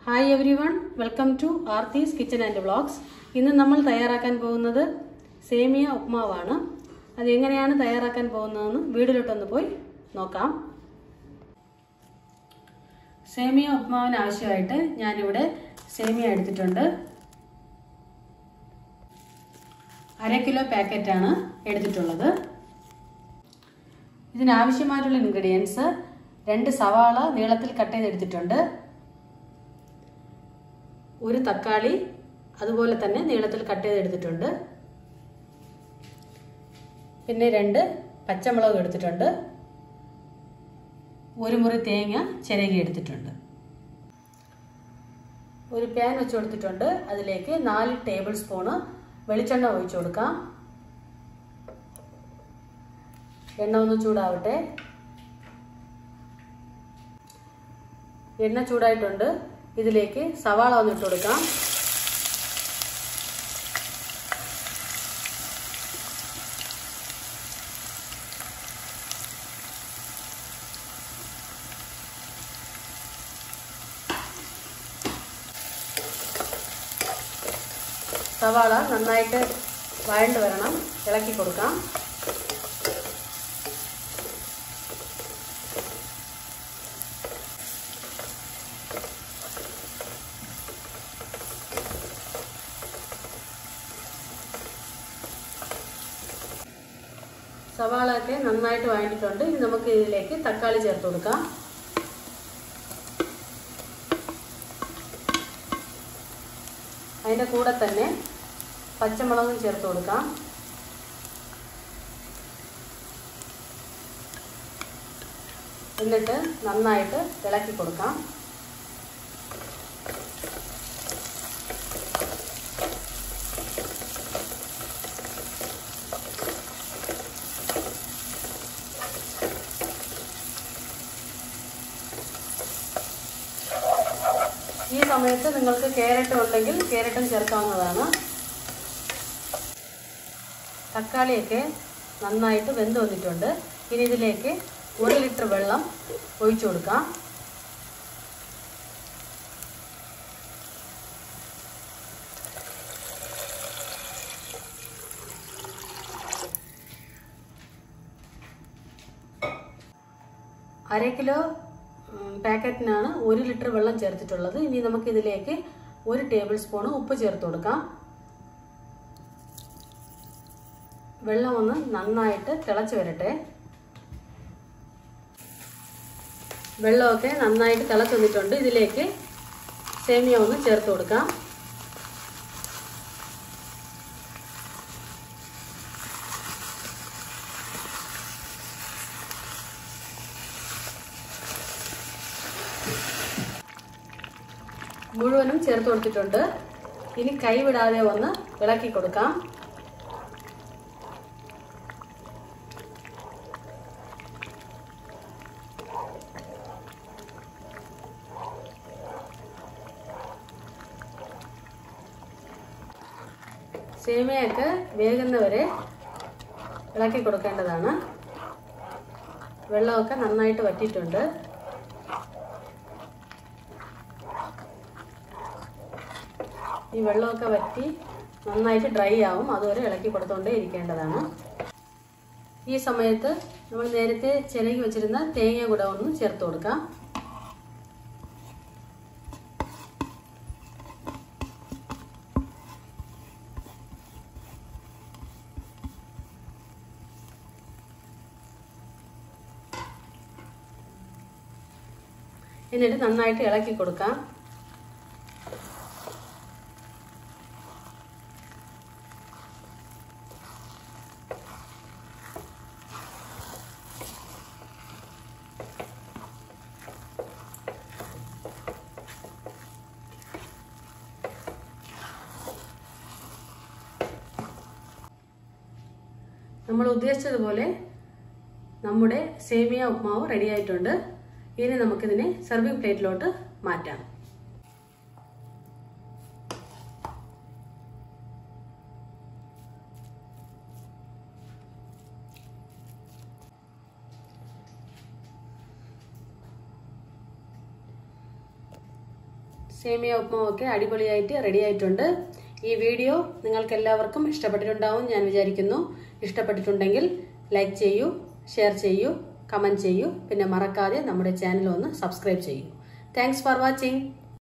hi everyone welcome to Aarthi's kitchen and vlogs ഇന്ന് നമ്മൾ തയ്യാറാക്കാൻ പോകുന്നത് സേമിയ ഉപ്മാവാണ് അത് എങ്ങനെയാണ് തയ്യാറാക്കാൻ പോകുന്നതെന്ന് വീടിലോട്ടൊന്ന് പോയി നോക്കാം സേമിയ ഉപ്മാവിന് ആവശ്യമായിട്ട് ഞാനിവിടെ സേമിയ എടുത്തിട്ടുണ്ട് അര കിലോ പാക്കറ്റാണ് എടുത്തിട്ടുള്ളത് ഇതിനാവശ്യമായിട്ടുള്ള ഇൻഗ്രീഡിയൻസ് രണ്ട് സവാള നീളത്തിൽ കട്ട് ചെയ്തെടുത്തിട്ടുണ്ട് ഒരു തക്കാളി അതുപോലെ തന്നെ നീളത്തിൽ കട്ട് ചെയ്തെടുത്തിട്ടുണ്ട് പിന്നെ രണ്ട് പച്ചമുളക് എടുത്തിട്ടുണ്ട് ഒരു മുറി തേങ്ങ ചിരകി എടുത്തിട്ടുണ്ട് ഒരു പാൻ വെച്ച് കൊടുത്തിട്ടുണ്ട് അതിലേക്ക് നാല് ടേബിൾ സ്പൂണ് വെളിച്ചെണ്ണ ഒഴിച്ചു കൊടുക്കാം എണ്ണ ഒന്ന് ചൂടാവട്ടെ എണ്ണ ചൂടായിട്ടുണ്ട് ഇതിലേക്ക് സവാള ഒന്ന് ഇട്ട് കൊടുക്കാം സവാള നന്നായിട്ട് വഴണ്ട് വരണം ഇളക്കി കൊടുക്കാം സവാള ഒക്കെ നന്നായിട്ട് വഴണ്ടിട്ടുണ്ട് ഇനി നമുക്ക് ഇതിലേക്ക് തക്കാളി ചേർത്ത് കൊടുക്കാം അതിൻ്റെ കൂടെ തന്നെ പച്ചമുളകും ചേർത്ത് കൊടുക്കാം എന്നിട്ട് നന്നായിട്ട് ഇളക്കി കൊടുക്കാം ഈ സമയത്ത് നിങ്ങൾക്ക് ക്യാരറ്റ് ഉണ്ടെങ്കിൽ ക്യാരറ്റും ചേർക്കാവുന്നതാണ് തക്കാളിയൊക്കെ നന്നായിട്ട് വെന്ത് വന്നിട്ടുണ്ട് ഇനി ഇതിലേക്ക് ഒരു ലിറ്റർ വെള്ളം ഒഴിച്ചു കൊടുക്കാം അര കിലോ പാക്കറ്റിനാണ് ഒരു ലിറ്റർ വെള്ളം ചേർത്തിട്ടുള്ളത് ഇനി നമുക്ക് ഇതിലേക്ക് ഒരു ടേബിൾ സ്പൂൺ ഉപ്പ് ചേർത്ത് കൊടുക്കാം വെള്ളം ഒന്ന് നന്നായിട്ട് തിളച്ച് വരട്ടെ വെള്ളമൊക്കെ നന്നായിട്ട് തിളച്ച് വന്നിട്ടുണ്ട് ഇതിലേക്ക് സേമിയ ഒന്ന് ചേർത്ത് കൊടുക്കാം മുഴുവനും ചേർത്ത് കൊടുത്തിട്ടുണ്ട് ഇനി കൈ വിടാതെ ഒന്ന് ഇളക്കി കൊടുക്കാം സേമിയൊക്കെ വേകുന്നവരെ ഇളക്കി കൊടുക്കേണ്ടതാണ് വെള്ളമൊക്കെ നന്നായിട്ട് വറ്റിയിട്ടുണ്ട് ഈ വെള്ളമൊക്കെ വറ്റി നന്നായിട്ട് ഡ്രൈ ആവും അതുവരെ ഇളക്കി കൊടുത്തുകൊണ്ടേ ഇരിക്കേണ്ടതാണ് ഈ സമയത്ത് നമ്മൾ നേരത്തെ ചിരകി വെച്ചിരുന്ന തേങ്ങ കൂടെ ഒന്ന് ചേർത്ത് കൊടുക്കാം എന്നിട്ട് നന്നായിട്ട് ഇളക്കി കൊടുക്കാം നമ്മൾ ഉദ്ദേശിച്ചതുപോലെ നമ്മുടെ സേമിയ ഉപ്മാവ് റെഡി ആയിട്ടുണ്ട് ഇനി നമുക്കിതിനെ സർവിങ് പ്ലേറ്റിലോട്ട് മാറ്റാം സേമിയ ഉപ്പുമൊക്കെ അടിപൊളിയായിട്ട് റെഡി ആയിട്ടുണ്ട് ഈ വീഡിയോ നിങ്ങൾക്ക് എല്ലാവർക്കും ഇഷ്ടപ്പെട്ടിട്ടുണ്ടാവും ഞാൻ വിചാരിക്കുന്നു ഇഷ്ടപ്പെട്ടിട്ടുണ്ടെങ്കിൽ ലൈക്ക് ചെയ്യൂ ഷെയർ ചെയ്യൂ കമൻറ്റ് ചെയ്യൂ പിന്നെ മറക്കാതെ നമ്മുടെ ചാനൽ ഒന്ന് സബ്സ്ക്രൈബ് ചെയ്യൂ താങ്ക്സ് ഫോർ വാച്ചിങ്